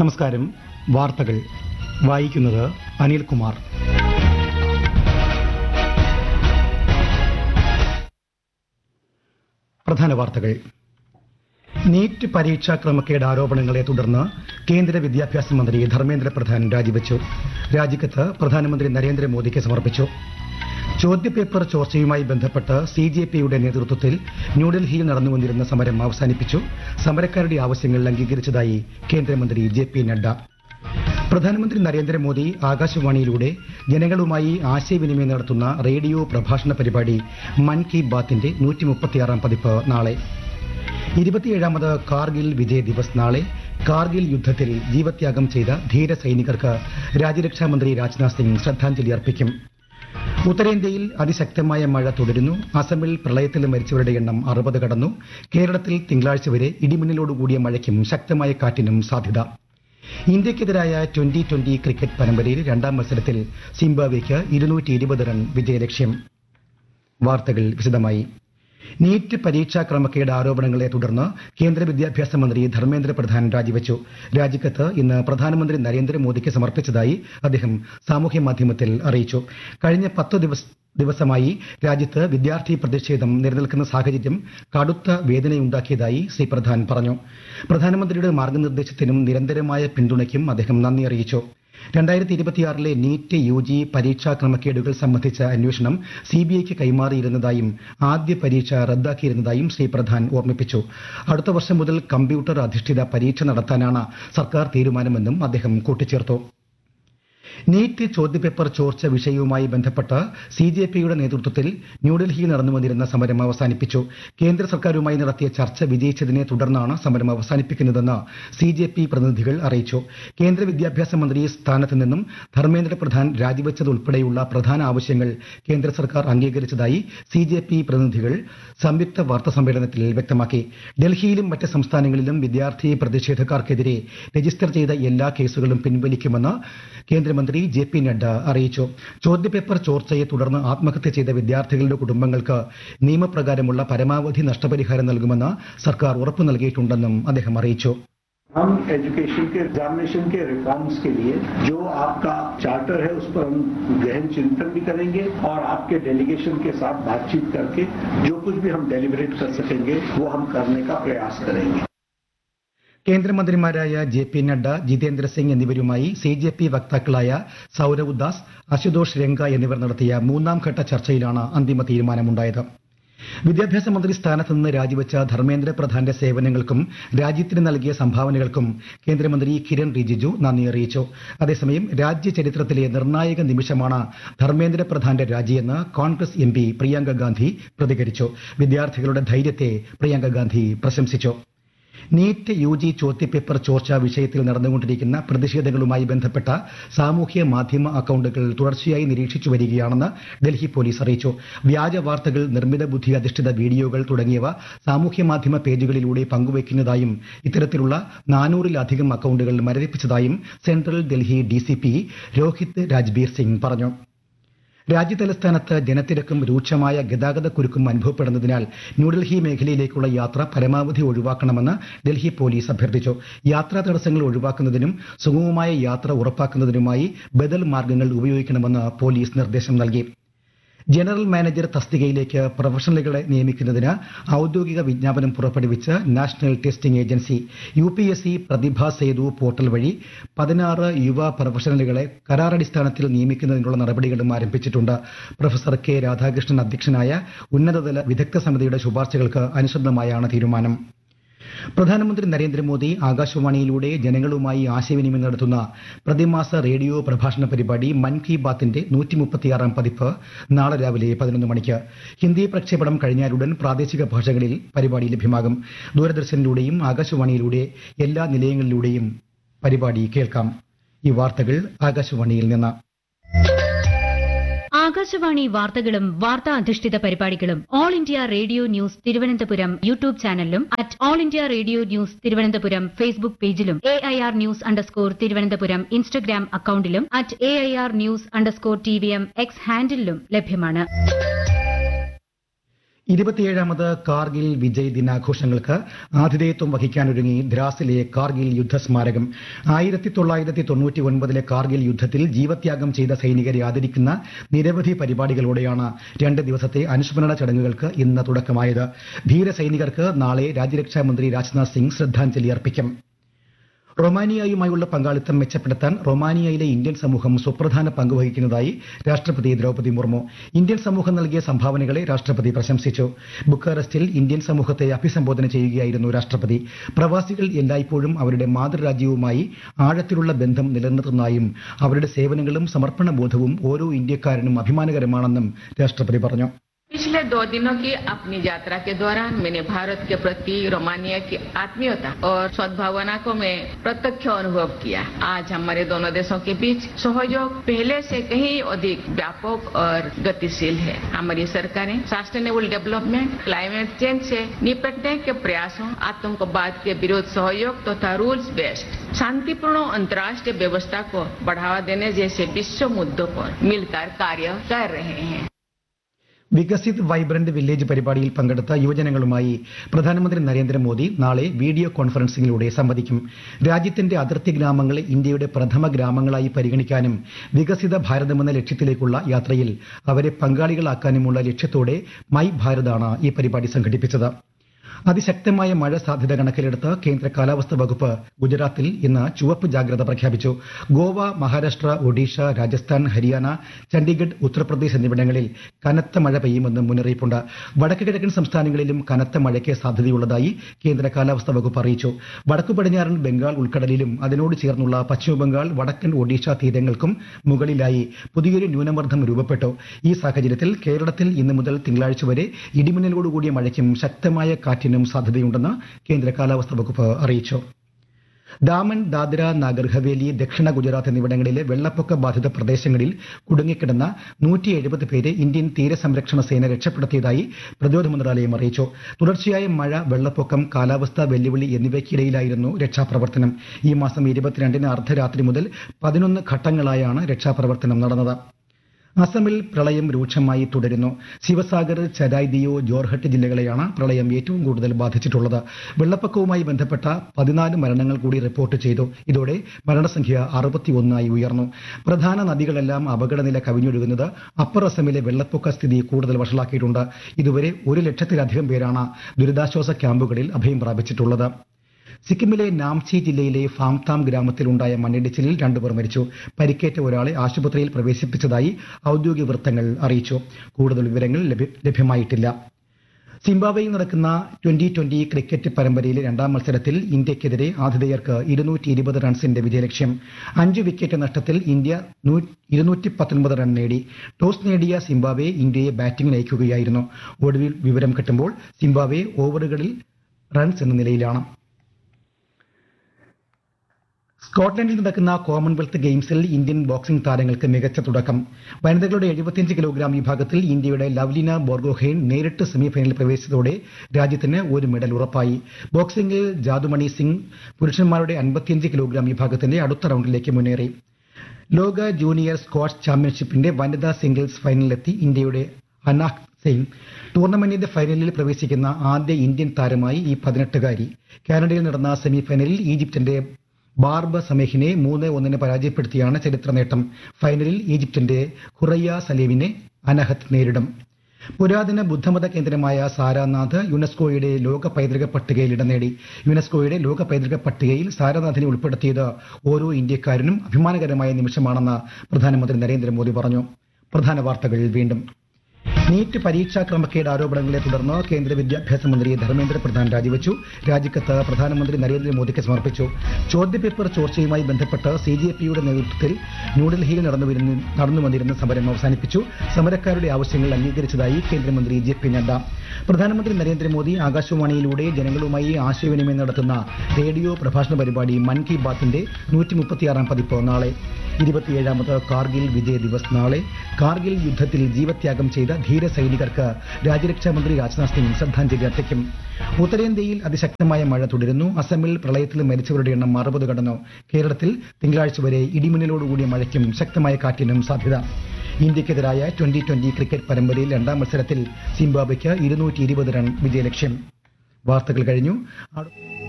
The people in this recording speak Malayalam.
നമസ്കാരം വാർത്തകൾ വായിക്കുന്നത് അനിൽകുമാർ പ്രധാന വാർത്തകൾ നീറ്റ് പരീക്ഷാ ക്രമക്കേട് ആരോപണങ്ങളെ തുടർന്ന് കേന്ദ്ര വിദ്യാഭ്യാസ മന്ത്രി ധർമ്മേന്ദ്ര പ്രധാൻ രാജിവെച്ചു രാജിക്കത്ത് പ്രധാനമന്ത്രി നരേന്ദ്രമോദിക്ക് സമർപ്പിച്ചു ചോദ്യപേപ്പർ ചോർച്ചയുമായി ബന്ധപ്പെട്ട് സി ജെ പിയുടെ നേതൃത്വത്തിൽ ന്യൂഡൽഹിയിൽ നടന്നുവന്നിരുന്ന സമരം അവസാനിപ്പിച്ചു സമരക്കാരുടെ ആവശ്യങ്ങൾ അംഗീകരിച്ചതായി കേന്ദ്രമന്ത്രി ജെ പി നഡ്ഡ പ്രധാനമന്ത്രി നരേന്ദ്രമോദി ആകാശവാണിയിലൂടെ ജനങ്ങളുമായി ആശയവിനിമയം നടത്തുന്ന റേഡിയോ പ്രഭാഷണ പരിപാടി മൻ കി ബാത്തിന്റെ നൂറ്റി മുപ്പത്തിയാറാം പതിപ്പ് നാളെ ഇരുപത്തിയേഴാമത് കാർഗിൽ വിജയ് ദിവസ് നാളെ കാർഗിൽ യുദ്ധത്തിൽ ജീവത്യാഗം ചെയ്ത ധീര സൈനികർക്ക് രാജ്യരക്ഷാമന്ത്രി രാജ്നാഥ് സിംഗ് ശ്രദ്ധാഞ്ജലി അർപ്പിക്കും ഉത്തരേന്ത്യയിൽ അതിശക്തമായ മഴ തുടരുന്നു അസമിൽ പ്രളയത്തിൽ മരിച്ചവരുടെ എണ്ണം അറുപത് കടന്നു കേരളത്തിൽ തിങ്കളാഴ്ച വരെ ഇടിമിന്നലോടുകൂടിയ മഴയ്ക്കും ശക്തമായ കാറ്റിനും സാധ്യത ഇന്ത്യക്കെതിരായ ട്വന്റി ട്വന്റി ക്രിക്കറ്റ് പരമ്പരയിൽ രണ്ടാം മത്സരത്തിൽ സിംബാബ്വെക്ക് ഇരുന്നൂറ്റി ഇരുപത് റൺ വിജയലക്ഷ്യം വാർത്തകൾ വിശദമായി നീറ്റ് പരീക്ഷാ ക്രമക്കേട് ആരോപണങ്ങളെ തുടർന്ന് കേന്ദ്ര വിദ്യാഭ്യാസ മന്ത്രി ധർമ്മേന്ദ്ര പ്രധാൻ രാജിവെച്ചു രാജിക്കത്ത് ഇന്ന് പ്രധാനമന്ത്രി നരേന്ദ്രമോദിക്ക് സമർപ്പിച്ചതായി അദ്ദേഹം സാമൂഹ്യ മാധ്യമത്തിൽ അറിയിച്ചു കഴിഞ്ഞ പത്ത് ദിവസ ദിവസമായി രാജ്യത്ത് വിദ്യാർത്ഥി പ്രതിഷേധം നിലനിൽക്കുന്ന സാഹചര്യം കടുത്ത വേദനയുണ്ടാക്കിയതായി ശ്രീ പ്രധാൻ പറഞ്ഞു പ്രധാനമന്ത്രിയുടെ മാർഗനിർദ്ദേശത്തിനും നിരന്തരമായ പിന്തുണയ്ക്കും അദ്ദേഹം നന്ദി അറിയിച്ചു രണ്ടായിരത്തി ഇരുപത്തിയാറിലെ നീറ്റ് യു ജി പരീക്ഷാ ക്രമക്കേടുകൾ സംബന്ധിച്ച അന്വേഷണം സി ബി ഐക്ക് കൈമാറിയിരുന്നതായും ആദ്യ പരീക്ഷ റദ്ദാക്കിയിരുന്നതായും ശ്രീ പ്രധാൻ ഓർമ്മിപ്പിച്ചു അടുത്ത വർഷം മുതൽ കമ്പ്യൂട്ടർ അധിഷ്ഠിത പരീക്ഷ നടത്താനാണ് സർക്കാർ തീരുമാനമെന്നും അദ്ദേഹം കൂട്ടിച്ചേർത്തു നീറ്റ് ചോദ്യപേപ്പർ ചോർച്ച വിഷയവുമായി ബന്ധപ്പെട്ട് സി ജെ പിയുടെ നേതൃത്വത്തിൽ ന്യൂഡൽഹിയിൽ നടന്നുവന്നിരുന്ന സമരം അവസാനിപ്പിച്ചു കേന്ദ്ര സർക്കാരുമായി നടത്തിയ ചർച്ച വിജയിച്ചതിനെ തുടർന്നാണ് സമരം അവസാനിപ്പിക്കുന്നതെന്ന് സി ജെ പി പ്രതിനിധികൾ അറിയിച്ചു കേന്ദ്ര വിദ്യാഭ്യാസ മന്ത്രി സ്ഥാനത്ത് നിന്നും ധർമ്മേന്ദ്ര പ്രധാൻ രാജിവെച്ചതുൾപ്പെടെയുള്ള പ്രധാന ആവശ്യങ്ങൾ കേന്ദ്ര സർക്കാർ അംഗീകരിച്ചതായി സി ജെ പി പ്രതിനിധികൾ സംയുക്ത വാർത്താ സമ്മേളനത്തിൽ വ്യക്തമാക്കി ഡൽഹിയിലും മറ്റ് സംസ്ഥാനങ്ങളിലും വിദ്യാർത്ഥി പ്രതിഷേധക്കാർക്കെതിരെ രജിസ്റ്റർ ചെയ്ത എല്ലാ കേസുകളും പിൻവലിക്കുമെന്ന് കേന്ദ്രമന്ത്രി ജെ പി നഡ്ഡ അറിയിച്ചു ചോദ്യപേപ്പർ ചോർച്ചയെ തുടർന്ന് ആത്മഹത്യ ചെയ്ത വിദ്യാർത്ഥികളുടെ കുടുംബങ്ങൾക്ക് നിയമപ്രകാരമുള്ള പരമാവധി നഷ്ടപരിഹാരം നൽകുമെന്ന് സർക്കാർ ഉറപ്പു നൽകിയിട്ടുണ്ടെന്നും അദ്ദേഹം അറിയിച്ചു हम एजुकेशन के एग्जामिनेशन के रिफॉर्म्स के लिए जो आपका चार्टर है उस पर हम गहन चिंतन भी करेंगे और आपके डेलीगेशन के साथ बातचीत करके जो कुछ भी हम डेलिब्रेट कर सकेंगे वो हम करने का प्रयास करेंगे കേന്ദ്രമന്ത്രിമാരായ ജെ പി നഡ്ഡ ജിതേന്ദ്ര സിംഗ് എന്നിവരുമായി സി ജെ പി വക്താക്കളായ സൌരവ് ദാസ് അശുതോഷ് രംഗ എന്നിവർ നടത്തിയ മൂന്നാം ഘട്ട ചർച്ചയിലാണ് അന്തിമ തീരുമാനമുണ്ടായത് വിദ്യാഭ്യാസ മന്ത്രി സ്ഥാനത്ത് നിന്ന് രാജിവെച്ച ധർമ്മേന്ദ്ര പ്രധാന്റെ സേവനങ്ങൾക്കും രാജ്യത്തിന് നൽകിയ സംഭാവനകൾക്കും കേന്ദ്രമന്ത്രി കിരൺ റിജിജു നന്ദി അറിയിച്ചു അതേസമയം രാജ്യ ചരിത്രത്തിലെ നിർണായക നിമിഷമാണ് ധർമ്മേന്ദ്ര പ്രധാന്റെ രാജിയെന്ന് കോൺഗ്രസ് എം പി പ്രിയങ്ക ഗാന്ധി പ്രതികരിച്ചു വിദ്യാർത്ഥികളുടെ ധൈര്യത്തെ പ്രിയങ്ക ഗാന്ധി പ്രശംസിച്ചു നീറ്റ് യു ജി ചോദ്യപേപ്പർ ചോർച്ച വിഷയത്തിൽ നടന്നുകൊണ്ടിരിക്കുന്ന പ്രതിഷേധങ്ങളുമായി ബന്ധപ്പെട്ട സാമൂഹ്യ മാധ്യമ അക്കൌണ്ടുകൾ തുടർച്ചയായി നിരീക്ഷിച്ചു വരികയാണെന്ന് ഡൽഹി പോലീസ് അറിയിച്ചു വ്യാജ വാർത്തകൾ നിർമ്മിത ബുദ്ധി അധിഷ്ഠിത വീഡിയോകൾ തുടങ്ങിയവ സാമൂഹ്യ മാധ്യമ പേജുകളിലൂടെ പങ്കുവയ്ക്കുന്നതായും ഇത്തരത്തിലുള്ള നാനൂറിലധികം അക്കൌണ്ടുകൾ മരവിപ്പിച്ചതായും സെൻട്രൽ ഡൽഹി ഡിസിപി രോഹിത് രാജ്ബീർ സിംഗ് പറഞ്ഞു രാജ്യതലസ്ഥാനത്ത് ജനത്തിരക്കും രൂക്ഷമായ ഗതാഗത കുരുക്കും അനുഭവപ്പെടുന്നതിനാൽ ന്യൂഡൽഹി മേഖലയിലേക്കുള്ള യാത്ര പരമാവധി ഒഴിവാക്കണമെന്ന് ഡൽഹി പോലീസ് അഭ്യർത്ഥിച്ചു യാത്രാ തടസ്സങ്ങൾ ഒഴിവാക്കുന്നതിനും സുഗമമായ യാത്ര ഉറപ്പാക്കുന്നതിനുമായി ബദൽ മാർഗങ്ങൾ ഉപയോഗിക്കണമെന്ന് പോലീസ് നിർദ്ദേശം നൽകി ജനറൽ മാനേജർ തസ്തികയിലേക്ക് പ്രൊഫഷണലുകളെ നിയമിക്കുന്നതിന് ഔദ്യോഗിക വിജ്ഞാപനം പുറപ്പെടുവിച്ച് national testing agency U P S C Pratibha Setu portal വഴി പതിനാറ് യുവ പ്രൊഫഷണലുകളെ കരാറടിസ്ഥാനത്തിൽ നിയമിക്കുന്നതിനുള്ള നടപടികളും ആരംഭിച്ചിട്ടുണ്ട് പ്രൊഫസർ കെ രാധാകൃഷ്ണൻ അധ്യക്ഷനായ ഉന്നതതല വിദഗ്ധ സമിതിയുടെ ശുപാർശകൾക്ക് അനുസൃതമായാണ് തീരുമാനം പ്രധാനമന്ത്രി നരേന്ദ്രമോദി ആകാശവാണിയിലൂടെ ജനങ്ങളുമായി ആശയവിനിമയം നടത്തുന്ന പ്രതിമാസ റേഡിയോ പ്രഭാഷണ പരിപാടി മൻ കി ബാത്തിന്റെ നൂറ്റി മുപ്പത്തിയാറാം പതിപ്പ് നാളെ രാവിലെ പതിനൊന്ന് മണിക്ക് ഹിന്ദി പ്രക്ഷേപണം കഴിഞ്ഞാലുടൻ പ്രാദേശിക ഭാഷകളിൽ പരിപാടി ലഭ്യമാകും ദൂരദർശനിലൂടെയും ആകാശവാണിയിലൂടെ എല്ലാ നിലയങ്ങളിലൂടെയും പരിപാടി കേൾക്കാം ഈ വാർത്തകൾ ആകാശവാണിയിൽ നിന്ന് ആകാശവാണി വാർത്തകളും വാർത്താ അധിഷ്ഠിത പരിപാടികളും All India Radio news Thiruvananthapuram YouTube ചാനലിലും at All India Radio news Thiruvananthapuram Facebook പേജിലും A I R news underscore Thiruvananthapuram Instagram അക്കൌണ്ടിലും at A I R news underscore T V M X ഹാൻഡിലും ലഭ്യമാണ് ഇരുപത്തിയേഴാമത് കാർഗിൽ വിജയ് ദിനാഘോഷങ്ങൾക്ക് ആതിഥേയത്വം വഹിക്കാനൊരുങ്ങി ദ്രാസിലെ കാർഗിൽ യുദ്ധസ്മാരകം ആയിരത്തി തൊള്ളായിരത്തി തൊണ്ണൂറ്റി ഒൻപതിലെ കാർഗിൽ യുദ്ധത്തിൽ ജീവത്യാഗം ചെയ്ത സൈനികരെ ആദരിക്കുന്ന നിരവധി പരിപാടികളോടെയാണ് രണ്ട് ദിവസത്തെ അനുസ്മരണ ചടങ്ങുകൾക്ക് ഇന്ന് തുടക്കമായത് ധീര സൈനികർക്ക് നാളെ രാജ്യരക്ഷാ മന്ത്രി രാജ്നാഥ് സിംഗ് ശ്രദ്ധാഞ്ജലി അർപ്പിക്കും റൊമാനിയയുമായുള്ള പങ്കാളിത്തം മെച്ചപ്പെടുത്താൻ റൊമാനിയയിലെ ഇന്ത്യൻ സമൂഹം സുപ്രധാന പങ്ക് വഹിക്കുന്നതായി രാഷ്ട്രപതി ദ്രൗപദി മുർമു ഇന്ത്യൻ സമൂഹം നൽകിയ സംഭാവനകളെ രാഷ്ട്രപതി പ്രശംസിച്ചു ബുക്കാറസ്റ്റിൽ ഇന്ത്യൻ സമൂഹത്തെ അഭിസംബോധന ചെയ്യുകയായിരുന്നു രാഷ്ട്രപതി പ്രവാസികൾ എല്ലായ്പ്പോഴും അവരുടെ മാതൃരാജ്യവുമായി ആഴത്തിലുള്ള ബന്ധം നിലനിർത്തുന്നതായും അവരുടെ സേവനങ്ങളും സമർപ്പണ ബോധവും ഓരോ ഇന്ത്യക്കാരനും അഭിമാനകരമാണെന്നും രാഷ്ട്രപതി പറഞ്ഞു पिछले दो दिनों की अपनी यात्रा के दौरान मैंने भारत के प्रति रोमानिया की आत्मीयता और सद्भावना को मैं प्रत्यक्ष अनुभव किया आज हमारे दोनों देशों के बीच सहयोग पहले से कहीं अधिक व्यापक और गतिशील है हमारी सरकारें सस्टेनेबल डेवलपमेंट क्लाइमेट चेंज से निपटने के प्रयासों आतंकवाद के विरोध सहयोग तथा रूल्स बेस्ड शांतिपूर्ण अंतर्राष्ट्रीय व्यवस्था को बढ़ावा देने जैसे विश्व मुद्दों पर मिलकर कार्य कर रहे हैं വികസിത് വൈബ്രന്റ് വില്ലേജ് പരിപാടിയിൽ പങ്കെടുത്ത യുവജനങ്ങളുമായി പ്രധാനമന്ത്രി നരേന്ദ്രമോദി നാളെ വീഡിയോ കോൺഫറൻസിംഗിലൂടെ സംവദിക്കും രാജ്യത്തിന്റെ അതിർത്തി ഗ്രാമങ്ങളെ ഇന്ത്യയുടെ പ്രഥമ ഗ്രാമങ്ങളായി പരിഗണിക്കാനും വികസിത ഭാരതമെന്ന ലക്ഷ്യത്തിലേക്കുള്ള യാത്രയിൽ അവരെ പങ്കാളികളാക്കാനുമുള്ള ലക്ഷ്യത്തോടെ മൈ ഭാരതാണ് ഈ പരിപാടി സംഘടിപ്പിച്ചത് അതിശക്തമായ മഴ സാധ്യത കണക്കിലെടുത്ത് കേന്ദ്ര കാലാവസ്ഥാ വകുപ്പ് ഗുജറാത്തിൽ ഇന്ന് ചുവപ്പ് ജാഗ്രത പ്രഖ്യാപിച്ചു ഗോവ മഹാരാഷ്ട്ര ഒഡീഷ രാജസ്ഥാൻ ഹരിയാന ചണ്ഡീഗഡ് ഉത്തർപ്രദേശ് എന്നിവിടങ്ങളിൽ കനത്ത മഴ പെയ്യുമെന്ന് മുന്നറിയിപ്പുണ്ട് വടക്ക് കിഴക്കൻ സംസ്ഥാനങ്ങളിലും കനത്ത മഴയ്ക്ക് സാധ്യതയുള്ളതായി കേന്ദ്ര കാലാവസ്ഥാ വകുപ്പ് അറിയിച്ചു വടക്കു പടിഞ്ഞാറൻ ബംഗാൾ ഉൾക്കടലിലും അതിനോട് ചേർന്നുള്ള പശ്ചിമബംഗാൾ വടക്കൻ ഒഡീഷ തീരങ്ങൾക്കും മുകളിലായി പുതിയൊരു ന്യൂനമർദ്ദം രൂപപ്പെട്ടു ഈ സാഹചര്യത്തിൽ കേരളത്തിൽ ഇന്ന് മുതൽ തിങ്കളാഴ്ച വരെ ഇടിമിന്നലോടുകൂടിയ മഴയ്ക്കും ശക്തമായ കാറ്റിനും സാധ്യതയുണ്ടെന്ന് കേന്ദ്ര കാലാവസ്ഥാ വകുപ്പ് അറിയിച്ചു ദാമൻ ദാദ്ര നാഗർ ഹവേലി ദക്ഷിണ ഗുജറാത്ത് എന്നിവിടങ്ങളിലെ വെള്ളപ്പൊക്ക ബാധിത പ്രദേശങ്ങളിൽ കുടുങ്ങിക്കിടന്ന നൂറ്റി എഴുപത് പേരെ ഇന്ത്യൻ തീരസംരക്ഷണ സേന രക്ഷപ്പെടുത്തിയതായി പ്രതിരോധ മന്ത്രാലയം അറിയിച്ചു തുടർച്ചയായ മഴ വെള്ളപ്പൊക്കം കാലാവസ്ഥാ വെല്ലുവിളി എന്നിവയ്ക്കിടയിലായിരുന്നു രക്ഷാപ്രവർത്തനം ഈ മാസം ഇരുപത്തിരണ്ടിന് അർദ്ധരാത്രി മുതൽ പതിനൊന്ന് ഘട്ടങ്ങളായാണ് രക്ഷാപ്രവർത്തനം നടന്നത് അസമിൽ പ്രളയം രൂക്ഷമായി തുടരുന്നു ശിവസാഗർ ചരായ്ദിയോ ജോർഹട്ട് ജില്ലകളെയാണ് പ്രളയം ഏറ്റവും കൂടുതൽ ബാധിച്ചിട്ടുള്ളത് വെള്ളപ്പൊക്കവുമായി ബന്ധപ്പെട്ട പതിനാല് മരണങ്ങൾ കൂടി റിപ്പോർട്ട് ചെയ്തു ഇതോടെ മരണസംഖ്യ അറുപത്തിയൊന്നായി ഉയർന്നു പ്രധാന നദികളെല്ലാം അപകടനില കവിഞ്ഞൊഴുകുന്നത് അപ്പർ അസമിലെ വെള്ളപ്പൊക്ക സ്ഥിതി കൂടുതൽ വഷളാക്കിയിട്ടുണ്ട് ഇതുവരെ ഒരു ലക്ഷത്തിലധികം പേരാണ് ദുരിതാശ്വാസ ക്യാമ്പുകളിൽ അഭയം പ്രാപിച്ചിട്ടുള്ളത് സിക്കിമിലെ നാംചി ജില്ലയിലെ ഫാംതാം ഗ്രാമത്തിലുണ്ടായ മണ്ണിടിച്ചിലിൽ രണ്ടുപേർ മരിച്ചു പരിക്കേറ്റ ഒരാളെ ആശുപത്രിയിൽ പ്രവേശിപ്പിച്ചതായി ഔദ്യോഗിക വൃത്തങ്ങൾ അറിയിച്ചു കൂടുതൽ വിവരങ്ങൾ ലഭ്യ- ലഭ്യമായിട്ടില്ല സിംബാബ്വേയിൽ നടക്കുന്ന ട്വന്റി ട്വന്റി ക്രിക്കറ്റ് പരമ്പരയിലെ രണ്ടാം മത്സരത്തിൽ ഇന്ത്യക്കെതിരെ ആതിഥേയർക്ക് ഇരുന്നൂറ്റി ഇരുപത് റൺസിന്റെ വിജയലക്ഷ്യം അഞ്ച് വിക്കറ്റ് നഷ്ടത്തിൽ ഇന്ത്യ ഇരുന്നൂറ്റി പത്തൊൻപത് റൺ നേടി ടോസ് നേടിയ സിംബാബ്വെ ഇന്ത്യയെ ബാറ്റിംഗിന് അയക്കുകയായിരുന്നു ഒടുവിൽ വിവരം കിട്ടുമ്പോൾ സിംബാബ്വെ ഓവറുകളിൽ റൺസ് എന്ന നിലയിലാണ് സ്കോട്ട്ലൻഡിൽ നടക്കുന്ന കോമൺവെൽത്ത് ഗെയിംസിൽ ഇന്ത്യൻ ബോക്സിംഗ് താരങ്ങൾക്ക് മികച്ച തുടക്കം വനിതകളുടെ എഴുപത്തിയഞ്ച് കിലോഗ്രാം വിഭാഗത്തിൽ ഇന്ത്യയുടെ ലവ്ലിന ബോർഗോഹെയ്ൻ നേരിട്ട് സെമിഫൈനലിൽ പ്രവേശിച്ചതോടെ രാജ്യത്തിന് ഒരു മെഡൽ ഉറപ്പായി ബോക്സിംഗിൽ ജാദുമണി സിംഗ് പുരുഷന്മാരുടെ അൻപത്തിയഞ്ച് കിലോഗ്രാം വിഭാഗത്തിന്റെ അടുത്ത റൗണ്ടിലേക്ക് മുന്നേറി ലോക ജൂനിയർ സ്ക്വാഷ് ചാമ്പ്യൻഷിപ്പിന്റെ വനിതാ സിംഗിൾസ് ഫൈനലിലെത്തി ഇന്ത്യയുടെ അനാഹ് സിംഗ് ടൂർണമെന്റിന്റെ ഫൈനലിൽ പ്രവേശിക്കുന്ന ആദ്യ ഇന്ത്യൻ താരമായി ഈ പതിനെട്ടുകാരി കാനഡയിൽ നടന്ന സെമിഫൈനലിൽ ഈജിപ്തിന്റെ ബാർബ സമേഹിനെ മൂന്ന് ഒന്നിന് പരാജയപ്പെടുത്തിയാണ് ചരിത്ര നേട്ടം ഫൈനലിൽ ഈജിപ്തിന്റെ ഹുറയ്യ സലീമിനെ അനഹത്ത് നേരിടും പുരാതന ബുദ്ധമത കേന്ദ്രമായ സാരാനാഥ് യുനെസ്കോയുടെ ലോക പൈതൃക പട്ടികയിൽ ഇടം നേടി യുനെസ്കോയുടെ ലോക പൈതൃക പട്ടികയിൽ സാരാനാഥിനെ ഉൾപ്പെടുത്തിയത് ഓരോ ഇന്ത്യക്കാരനും അഭിമാനകരമായ നിമിഷമാണെന്ന് പ്രധാനമന്ത്രി നരേന്ദ്രമോദി പറഞ്ഞു പ്രധാന വാർത്തകൾ വീണ്ടും നീറ്റ് പരീക്ഷാ ക്രമക്കേട് ആരോപണങ്ങളെ തുടർന്ന് കേന്ദ്ര വിദ്യാഭ്യാസ മന്ത്രി ധർമ്മേന്ദ്ര പ്രധാൻ രാജിവെച്ചു രാജിക്കത്ത് പ്രധാനമന്ത്രി നരേന്ദ്രമോദിക്ക് സമർപ്പിച്ചു ചോദ്യപേപ്പർ ചോർച്ചയുമായി ബന്ധപ്പെട്ട് സി ജെ പിയുടെ നേതൃത്വത്തിൽ ന്യൂഡൽഹിയിൽ നടന്നുവരുന്ന നടന്നു വന്നിരുന്ന സമരം അവസാനിപ്പിച്ചു സമരക്കാരുടെ ആവശ്യങ്ങൾ അംഗീകരിച്ചതായി കേന്ദ്രമന്ത്രി ജെ പി നഡ്ഡ പ്രധാനമന്ത്രി നരേന്ദ്രമോദി ആകാശവാണിയിലൂടെ ജനങ്ങളുമായി ആശയവിനിമയം നടത്തുന്ന റേഡിയോ പ്രഭാഷണ പരിപാടി മൻ കി ബാത്തിന്റെ നൂറ്റി മുപ്പത്തിയാറാം പതിപ്പ് നാളെ ഇരുപത്തിയേഴാമത് കാർഗിൽ വിജയ് ദിവസ് നാളെ കാർഗിൽ യുദ്ധത്തിൽ ജീവത്യാഗം ചെയ്ത ധീര സൈനികർക്ക് രാജ്യരക്ഷാമന്ത്രി രാജ്നാഥ് സിംഗ് ശ്രദ്ധാഞ്ജലി അർപ്പിക്കും ഉത്തരേന്ത്യയിൽ അതിശക്തമായ മഴ തുടരുന്നു അസമിൽ പ്രളയത്തിൽ മരിച്ചവരുടെ എണ്ണം അറുപത് കടന്നു കേരളത്തിൽ തിങ്കളാഴ്ച വരെ ഇടിമിന്നലോടുകൂടിയ മഴയ്ക്കും ശക്തമായ കാറ്റിനും സാധ്യത ഇന്ത്യക്കെതിരായ ട്വന്റി ട്വന്റി ക്രിക്കറ്റ് പരമ്പരയിൽ രണ്ടാം മത്സരത്തിൽ സിംബാബ്വെക്ക് ഇരുന്നൂറ്റി ഇരുപത് റൺ വിജയലക്ഷ്യം വാർത്തകൾ കഴിഞ്ഞു അടു-